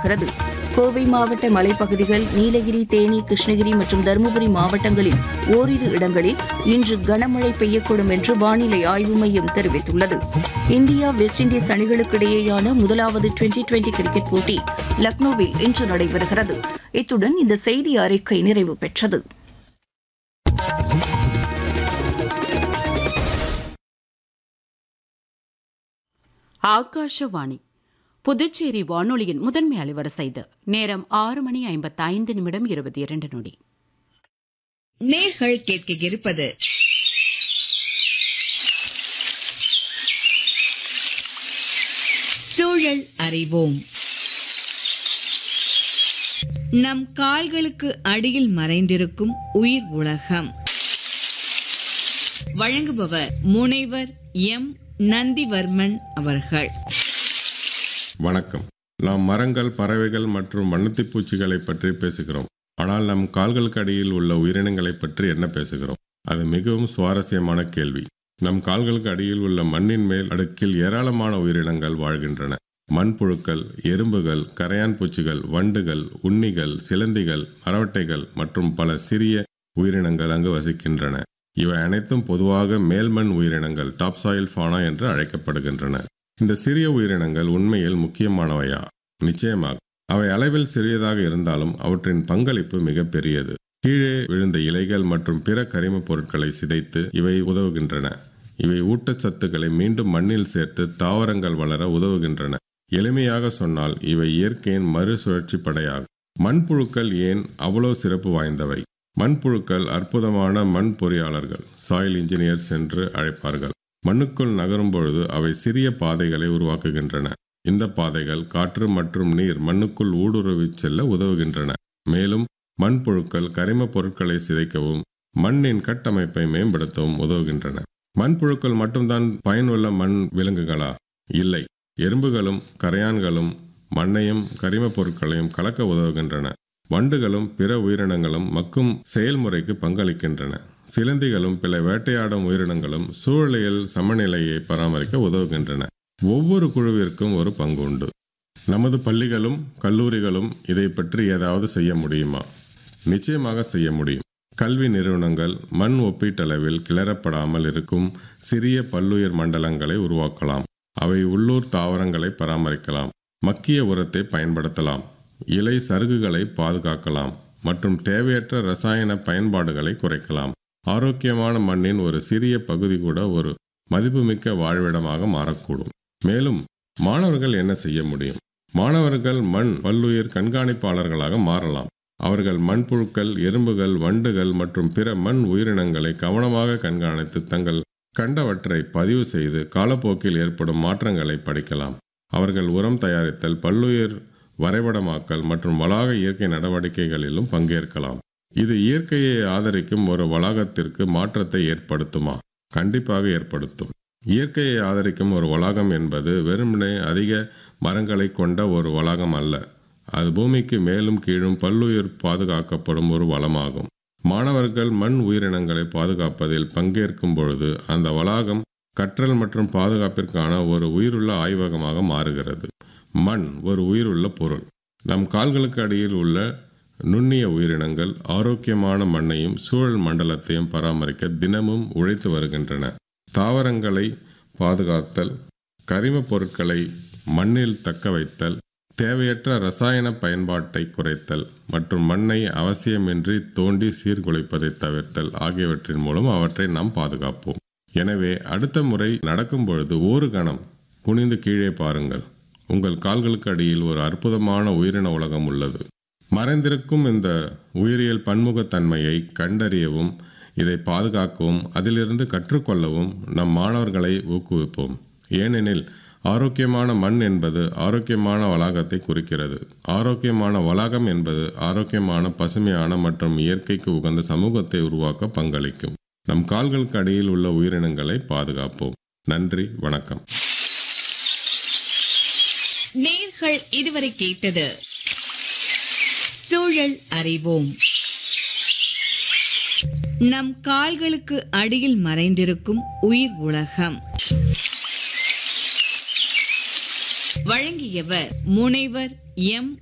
தொடங்குகிறது கோவை மாவட்ட மலைப்பகுதிகள் நீலகிரி தேனி கிருஷ்ணகிரி மற்றும் தருமபுரி மாவட்டங்களில் ஓரிரு இடங்களில் இன்று கனமழை பெய்யக்கூடும் என்று வானிலை ஆய்வு மையம் தெரிவித்துள்ளது இந்தியா வெஸ்ட் இண்டீஸ் அணிகளுக்கு இடையேயான முதலாவது டுவெண்டி டுவெண்டி கிரிக்கெட் போட்டி லக்னோவில் இன்று நடைபெறுகிறது இத்துடன் இந்த செய்தி அறிக்கை நிறைவு பெற்றது ஆகாஷவாணி புதுச்சேரி வானொலியின் முதன்மை அலைவரிசை இது நேரம் ஆறு மணி ஐம்பத்தைந்து நிமிடம் இருபத்தி இரண்டு நொடி நேர்கள் கேட்க இருப்பது சூழல் அறிவோம் நம் கால்களுக்கு அடியில் மறைந்திருக்கும் உயிர் உலகம் வழங்குபவர் முனைவர் எம் நந்திவர்மன் அவர்கள் வணக்கம் நாம் மரங்கள் பறவைகள் மற்றும் வண்ணத்திப் பூச்சிகளை பற்றி பேசுகிறோம் ஆனால் நம் கால்களுக்கு அடியில் உள்ள உயிரினங்களை பற்றி என்ன பேசுகிறோம் அது மிகவும் சுவாரஸ்யமான கேள்வி நம் கால்களுக்கு அடியில் உள்ள மண்ணின் மேல் அடுக்கில் ஏராளமான உயிரினங்கள் வாழ்கின்றன மண்புழுக்கள் எறும்புகள் கரையான் பூச்சிகள் வண்டுகள் உண்ணிகள் சிலந்திகள் மரவட்டைகள் மற்றும் பல சிறிய உயிரினங்கள் அங்கு வசிக்கின்றன இவை அனைத்தும் பொதுவாக மேல்மண் உயிரினங்கள் டாப்சாயில் ஃபானா என்று அழைக்கப்படுகின்றன இந்த சிறிய உயிரினங்கள் உண்மையில் முக்கியமானவையா நிச்சயமாக அவை அளவில் சிறியதாக இருந்தாலும் அவற்றின் பங்களிப்பு மிக பெரியது கீழே விழுந்த இலைகள் மற்றும் பிற கரிமப் பொருட்களை சிதைத்து இவை உதவுகின்றன இவை ஊட்டச்சத்துக்களை மீண்டும் மண்ணில் சேர்த்து தாவரங்கள் வளர உதவுகின்றன எளிமையாக சொன்னால் இவை இயற்கையின் மறுசுழற்சி படையாகும் மண்புழுக்கள் ஏன் அவ்வளோ சிறப்பு வாய்ந்தவை மண்புழுக்கள் அற்புதமான மண் பொறியாளர்கள் சாயில் இன்ஜினியர்ஸ் என்று அழைப்பார்கள் மண்ணுக்குள் நகரும் பொழுது அவை சிறிய பாதைகளை உருவாக்குகின்றன இந்த பாதைகள் காற்று மற்றும் நீர் மண்ணுக்குள் ஊடுருவி செல்ல உதவுகின்றன மேலும் மண்புழுக்கள் கரிம பொருட்களை சிதைக்கவும் மண்ணின் கட்டமைப்பை மேம்படுத்தவும் உதவுகின்றன மண்புழுக்கள் மட்டும்தான் பயனுள்ள மண் விலங்குகளா இல்லை எறும்புகளும் கரையான்களும் மண்ணையும் கரிம பொருட்களையும் கலக்க உதவுகின்றன வண்டுகளும் பிற உயிரினங்களும் மக்கும் செயல்முறைக்கு பங்களிக்கின்றன சிலந்திகளும் பிற வேட்டையாடும் உயிரினங்களும் சூழலியல் சமநிலையை பராமரிக்க உதவுகின்றன ஒவ்வொரு குழுவிற்கும் ஒரு பங்கு உண்டு நமது பள்ளிகளும் கல்லூரிகளும் இதை பற்றி ஏதாவது செய்ய முடியுமா நிச்சயமாக செய்ய முடியும் கல்வி நிறுவனங்கள் மண் ஒப்பீட்டளவில் கிளறப்படாமல் இருக்கும் சிறிய பல்லுயிர் மண்டலங்களை உருவாக்கலாம் அவை உள்ளூர் தாவரங்களை பராமரிக்கலாம் மக்கிய உரத்தை பயன்படுத்தலாம் இலை சருகுகளை பாதுகாக்கலாம் மற்றும் தேவையற்ற ரசாயன பயன்பாடுகளை குறைக்கலாம் ஆரோக்கியமான மண்ணின் ஒரு சிறிய பகுதி கூட ஒரு மதிப்புமிக்க வாழ்விடமாக மாறக்கூடும் மேலும் மாணவர்கள் என்ன செய்ய முடியும் மாணவர்கள் மண் பல்லுயிர் கண்காணிப்பாளர்களாக மாறலாம் அவர்கள் மண்புழுக்கள் எறும்புகள் வண்டுகள் மற்றும் பிற மண் உயிரினங்களை கவனமாக கண்காணித்து தங்கள் கண்டவற்றை பதிவு செய்து காலப்போக்கில் ஏற்படும் மாற்றங்களை படிக்கலாம் அவர்கள் உரம் தயாரித்தல் பல்லுயிர் வரைபடமாக்கல் மற்றும் வளாக இயற்கை நடவடிக்கைகளிலும் பங்கேற்கலாம் இது இயற்கையை ஆதரிக்கும் ஒரு வளாகத்திற்கு மாற்றத்தை ஏற்படுத்துமா கண்டிப்பாக ஏற்படுத்தும் இயற்கையை ஆதரிக்கும் ஒரு வளாகம் என்பது வெறுமனே அதிக மரங்களை கொண்ட ஒரு வளாகம் அல்ல அது பூமிக்கு மேலும் கீழும் பல்லுயிர் பாதுகாக்கப்படும் ஒரு வளமாகும் மாணவர்கள் மண் உயிரினங்களை பாதுகாப்பதில் பங்கேற்கும் பொழுது அந்த வளாகம் கற்றல் மற்றும் பாதுகாப்பிற்கான ஒரு உயிருள்ள ஆய்வகமாக மாறுகிறது மண் ஒரு உயிருள்ள பொருள் நம் கால்களுக்கு அடியில் உள்ள நுண்ணிய உயிரினங்கள் ஆரோக்கியமான மண்ணையும் சூழல் மண்டலத்தையும் பராமரிக்க தினமும் உழைத்து வருகின்றன தாவரங்களை பாதுகாத்தல் கரிமப் பொருட்களை மண்ணில் தக்க வைத்தல் தேவையற்ற ரசாயன பயன்பாட்டை குறைத்தல் மற்றும் மண்ணை அவசியமின்றி தோண்டி சீர்குலைப்பதை தவிர்த்தல் ஆகியவற்றின் மூலம் அவற்றை நாம் பாதுகாப்போம் எனவே அடுத்த முறை நடக்கும் பொழுது ஒரு கணம் குனிந்து கீழே பாருங்கள் உங்கள் கால்களுக்கு அடியில் ஒரு அற்புதமான உயிரின உலகம் உள்ளது மறைந்திருக்கும் இந்த உயிரியல் பன்முகத்தன்மையை கண்டறியவும் இதை பாதுகாக்கவும் அதிலிருந்து கற்றுக்கொள்ளவும் நம் மாணவர்களை ஊக்குவிப்போம் ஏனெனில் ஆரோக்கியமான மண் என்பது ஆரோக்கியமான வளாகத்தை குறிக்கிறது ஆரோக்கியமான வளாகம் என்பது ஆரோக்கியமான பசுமையான மற்றும் இயற்கைக்கு உகந்த சமூகத்தை உருவாக்க பங்களிக்கும் நம் கால்களுக்கு அடியில் உள்ள உயிரினங்களை பாதுகாப்போம் நன்றி வணக்கம் நேர்கள் இதுவரை கேட்டது சூழல் அறிவோம் நம் கால்களுக்கு அடியில் மறைந்திருக்கும் உயிர் உலகம் வழங்கியவர் முனைவர் எம்